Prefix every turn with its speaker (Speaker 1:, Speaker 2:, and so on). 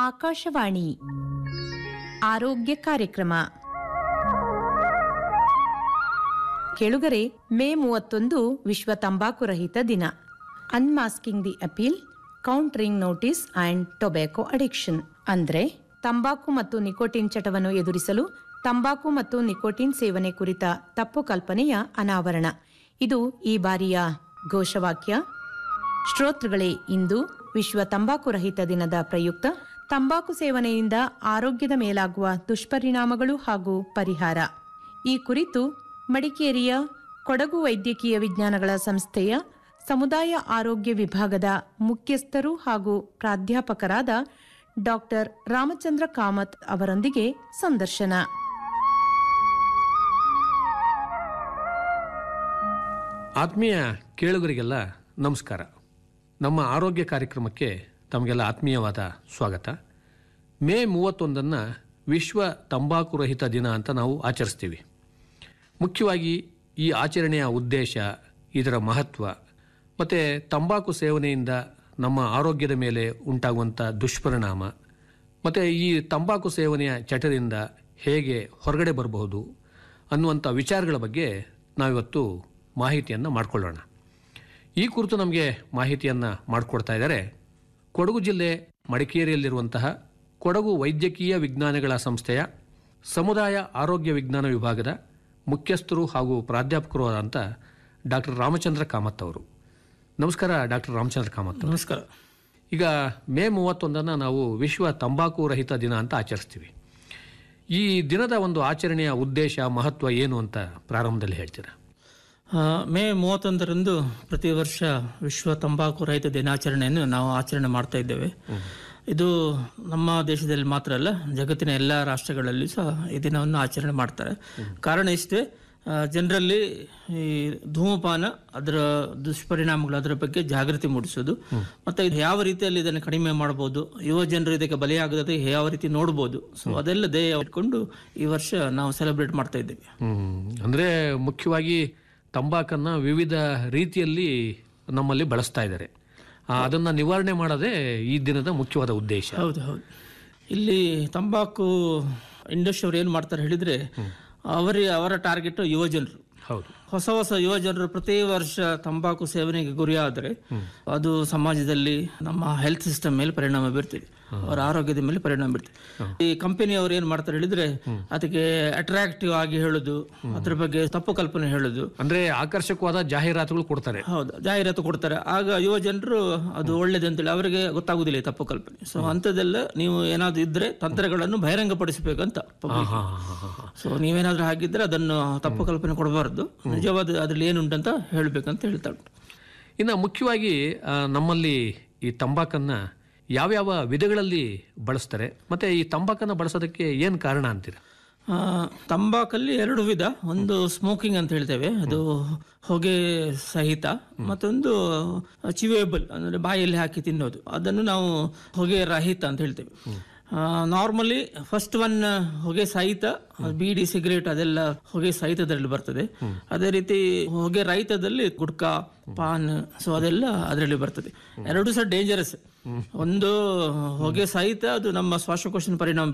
Speaker 1: ಆಕಾಶವಾಣಿ ಆರೋಗ್ಯ ಕಾರ್ಯಕ್ರಮ ಕೇಳುಗರೆ ಮೇ ಮೂವತ್ತೊಂದು ವಿಶ್ವ ತಂಬಾಕು ರಹಿತ ದಿನ unmasking the appeal countering notice and tobacco addiction ಅಂದ್ರೆ ತಂಬಾಕು ಮತ್ತು ನಿಕೋಟಿನ್ ಚಟವನ್ನು ಎದುರಿಸಲು ತಂಬಾಕು ಮತ್ತು ನಿಕೋಟಿನ್ ಸೇವನೆ ಕುರಿತ ತಪ್ಪು ಕಲ್ಪನೆಯ ಅನಾವರಣ ಇದು ಈ ಬಾರಿಯ ಘೋಷವಾಕ್ಯ ಶ್ರೋತೃಗಳೇ ಇಂದು ವಿಶ್ವ ತಂಬಾಕು ರಹಿತ ದಿನದ ಪ್ರಯುಕ್ತ ತಂಬಾಕು ಸೇವನೆಯಿಂದ ಆರೋಗ್ಯದ ಮೇಲಾಗುವ ದುಷ್ಪರಿಣಾಮಗಳು ಹಾಗೂ ಪರಿಹಾರ ಈ ಕುರಿತು ಮಡಿಕೇರಿಯ ಕೊಡಗು ವೈದ್ಯಕೀಯ ವಿಜ್ಞಾನಗಳ ಸಂಸ್ಥೆಯ ಸಮುದಾಯ ಆರೋಗ್ಯ ವಿಭಾಗದ ಮುಖ್ಯಸ್ಥರು ಹಾಗೂ ಪ್ರಾಧ್ಯಾಪಕರಾದ ಡಾಕ್ಟರ್ ರಾಮಚಂದ್ರ ಕಾಮತ್ ಅವರೊಂದಿಗೆ ಸಂದರ್ಶನ
Speaker 2: ಆತ್ಮೀಯ ಕೇಳುಗರಿಗೆಲ್ಲ ನಮಸ್ಕಾರ ನಮ್ಮ ಆರೋಗ್ಯ ಕಾರ್ಯಕ್ರಮಕ್ಕೆ ತಮಗೆಲ್ಲ ಆತ್ಮೀಯವಾದ ಸ್ವಾಗತ ಮೇ ಮೂವತ್ತೊಂದನ್ನು ವಿಶ್ವ ತಂಬಾಕು ರಹಿತ ದಿನ ಅಂತ ನಾವು ಆಚರಿಸ್ತೀವಿ ಮುಖ್ಯವಾಗಿ ಈ ಆಚರಣೆಯ ಉದ್ದೇಶ ಇದರ ಮಹತ್ವ ಮತ್ತು ತಂಬಾಕು ಸೇವನೆಯಿಂದ ನಮ್ಮ ಆರೋಗ್ಯದ ಮೇಲೆ ಉಂಟಾಗುವಂಥ ದುಷ್ಪರಿಣಾಮ ಮತ್ತು ಈ ತಂಬಾಕು ಸೇವನೆಯ ಚಟದಿಂದ ಹೇಗೆ ಹೊರಗಡೆ ಬರಬಹುದು ಅನ್ನುವಂಥ ವಿಚಾರಗಳ ಬಗ್ಗೆ ನಾವಿವತ್ತು ಮಾಹಿತಿಯನ್ನು ಮಾಡಿಕೊಳ್ಳೋಣ ಈ ಕುರಿತು ನಮಗೆ ಮಾಹಿತಿಯನ್ನು ಮಾಡಿಕೊಡ್ತಾ ಇದ್ದಾರೆ ಕೊಡಗು ಜಿಲ್ಲೆ ಮಡಿಕೇರಿಯಲ್ಲಿರುವಂತಹ ಕೊಡಗು ವೈದ್ಯಕೀಯ ವಿಜ್ಞಾನಗಳ ಸಂಸ್ಥೆಯ ಸಮುದಾಯ ಆರೋಗ್ಯ ವಿಜ್ಞಾನ ವಿಭಾಗದ ಮುಖ್ಯಸ್ಥರು ಹಾಗೂ ಪ್ರಾಧ್ಯಾಪಕರು ಆದಂಥ ಡಾಕ್ಟರ್ ರಾಮಚಂದ್ರ ಕಾಮತ್ ಅವರು ನಮಸ್ಕಾರ ಡಾಕ್ಟರ್ ರಾಮಚಂದ್ರ ಕಾಮತ್ ಅವರು.
Speaker 3: ನಮಸ್ಕಾರ
Speaker 2: ಈಗ ಮೇ ಮೂವತ್ತೊಂದನ್ನು ನಾವು ವಿಶ್ವ ತಂಬಾಕು ರಹಿತ ದಿನ ಅಂತ ಆಚರಿಸ್ತೀವಿ ಈ ದಿನದ ಒಂದು ಆಚರಣೆಯ ಉದ್ದೇಶ ಮಹತ್ವ ಏನು ಅಂತ ಪ್ರಾರಂಭದಲ್ಲಿ ಹೇಳ್ತೀರಾ
Speaker 3: ಆ, ಮೇ ಮೂವತ್ತೊಂದರಂದು ಪ್ರತಿ ವರ್ಷ ವಿಶ್ವ ತಂಬಾಕು ರಹಿತ ದಿನಾಚರಣೆಯನ್ನು ನಾವು ಆಚರಣೆ ಮಾಡ್ತಾ ಇದ್ದೇವೆ ಇದು ನಮ್ಮ ದೇಶದಲ್ಲಿ ಮಾತ್ರ ಅಲ್ಲ ಜಗತ್ತಿನ ಎಲ್ಲ ರಾಷ್ಟ್ರಗಳಲ್ಲಿ ಸಹ ಈ ದಿನವನ್ನು ಆಚರಣೆ ಮಾಡ್ತಾರೆ ಕಾರಣ ಇಷ್ಟೇ ಜನರಲ್ಲಿ ಈ ಧೂಮಪಾನ ಅದರ ದುಷ್ಪರಿಣಾಮಗಳು ಅದರ ಬಗ್ಗೆ ಜಾಗೃತಿ ಮೂಡಿಸೋದು ಮತ್ತೆ ಇದು ಯಾವ ರೀತಿಯಲ್ಲಿ ಇದನ್ನು ಕಡಿಮೆ ಮಾಡಬಹುದು ಯುವ ಜನರು ಇದಕ್ಕೆ ಬಲಿಯಾಗದೆ ಯಾವ ರೀತಿ ನೋಡ್ಬೋದು ಸೊ ಅದೆಲ್ಲ ಧ್ಯೇಯ ಇಟ್ಕೊಂಡು ಈ ವರ್ಷ ನಾವು ಸೆಲೆಬ್ರೇಟ್ ಮಾಡ್ತಾ ಇದ್ದೇವೆ
Speaker 2: ಹ್ಮ್. ಅಂದ್ರೆ ಮುಖ್ಯವಾಗಿ ತಂಬಾಕನ್ನ ವಿವಿಧ ರೀತಿಯಲ್ಲಿ ನಮ್ಮಲ್ಲಿ ಬಳಸ್ತಾ ಇದ್ದಾರೆ ಆ, ಅದನ್ನ ನಿವಾರಣೆ ಮಾಡೋದೇ ಈ ದಿನದ ಮುಖ್ಯವಾದ ಉದ್ದೇಶ
Speaker 3: ಹೌದು ಹೌದು ಇಲ್ಲಿ ತಂಬಾಕು ಇಂಡಸ್ಟ್ರಿ ಅವ್ರು ಏನು ಮಾಡ್ತಾರೆ ಹೇಳಿದ್ರೆ ಅವರ ಅವರ ಟಾರ್ಗೆಟ್ ಯುವ ಜನರು
Speaker 2: ಹೌದು
Speaker 3: ಹೊಸ ಹೊಸ ಯುವ ಜನರು ಪ್ರತಿ ವರ್ಷ ತಂಬಾಕು ಸೇವನೆಗೆ ಗುರಿಯಾದರೆ ಅದು ಸಮಾಜದಲ್ಲಿ ನಮ್ಮ ಹೆಲ್ತ್ ಸಿಸ್ಟಮ್ ಮೇಲೆ ಪರಿಣಾಮ ಬೀರ್ತಿದೆ ಅವರ ಆರೋಗ್ಯದ ಮೇಲೆ ಪರಿಣಾಮ ಬೀರ್ತಿದೆ ಈ ಕಂಪನಿ ಅವ್ರು ಏನ್ ಮಾಡ್ತಾರೆ ಹೇಳಿದ್ರೆ ಅದಕ್ಕೆ ಅಟ್ರಾಕ್ಟಿವ್ ಆಗಿ ಹೇಳುದು ಅದ್ರ ಬಗ್ಗೆ ತಪ್ಪು ಕಲ್ಪನೆ ಹೇಳುದು
Speaker 2: ಅಂದ್ರೆ ಆಕರ್ಷಕವಾದ ಜಾಹೀರಾತುಗಳು ಕೊಡ್ತಾರೆ
Speaker 3: ಹೌದು ಜಾಹೀರಾತು ಕೊಡ್ತಾರೆ ಆಗ ಯುವ ಜನರು ಅದು ಒಳ್ಳೇದು ಅಂತೇಳಿ ಅವರಿಗೆ ಗೊತ್ತಾಗುದಿಲ್ಲ ಈ ತಪ್ಪು ಕಲ್ಪನೆ ಸೊ ಅಂಥದ್ದೆಲ್ಲ ನೀವು ಏನಾದ್ರು ಇದ್ರೆ ತಂತ್ರಗಳನ್ನು ಬಹಿರಂಗಪಡಿಸಬೇಕಂತ public.
Speaker 2: ಹಾ, ಹಾ, ಹಾ, ಹಾ.
Speaker 3: ಸೊ ನೀವೇನಾದ್ರೂ ಹಾಗಿದ್ರೆ ಅದನ್ನು ತಪ್ಪು ಕಲ್ಪನೆ ಕೊಡಬಾರ್ದು ನಿಜವಾದ ಅದ್ರಲ್ಲಿ ಏನುಂಟಂತ ಹೇಳ್ಬೇಕಂತ ಹೇಳ್ತಾ ಉಂಟು
Speaker 2: ಇನ್ನು ಮುಖ್ಯವಾಗಿ ಆ, ನಮ್ಮಲ್ಲಿ ಈ ತಂಬಾಕನ್ನ ಯಾವ್ಯಾವ ವಿಧಗಳಲ್ಲಿ ಬಳಸ್ತಾರೆ ಮತ್ತೆ ಈ ತಂಬಾಕನ್ನ ಬಳಸೋದಕ್ಕೆ ಏನು ಕಾರಣ ಅಂತೀರಾ
Speaker 3: ಆ, ತಂಬಾಕಲ್ಲಿ ಎರಡು ವಿಧ ಒಂದು ಸ್ಮೋಕಿಂಗ್ ಅಂತ ಹೇಳ್ತೇವೆ ಅದು ಹೊಗೆ ಸಹಿತ ಮತ್ತೊಂದು ಚಿವೇಬಲ್ ಅಂದ್ರೆ ಬಾಯಲ್ಲಿ ಹಾಕಿ ತಿನ್ನೋದು ಅದನ್ನು ನಾವು ಹೊಗೆ ರಹಿತ ಅಂತ ಹೇಳ್ತೇವೆ ನಾರ್ಮಲಿ ಫಸ್ಟ್ ಒನ್ ಹೊಗೆ ಸಹಿತ ಬೀಡಿ ಸಿಗರೇಟ್ ಅದೆಲ್ಲ ಹೊಗೆ ಸಹಿತದಲ್ಲಿ ಬರ್ತದೆ ಅದೇ ರೀತಿ ಹೊಗೆ ರಹಿತದಲ್ಲಿ ಗುಡ್ಕಾ ಪಾನ್ ಸೊ ಅದೆಲ್ಲ ಅದರಲ್ಲಿ ಬರ್ತದೆ ಎರಡು ಸಹ ಡೇಂಜರಸ್ ಒಂದು ಹೊಗೆ ಸಹಿತ ಅದು ನಮ್ಮ ಶ್ವಾಸಕೋಶನ ಪರಿಣಾಮ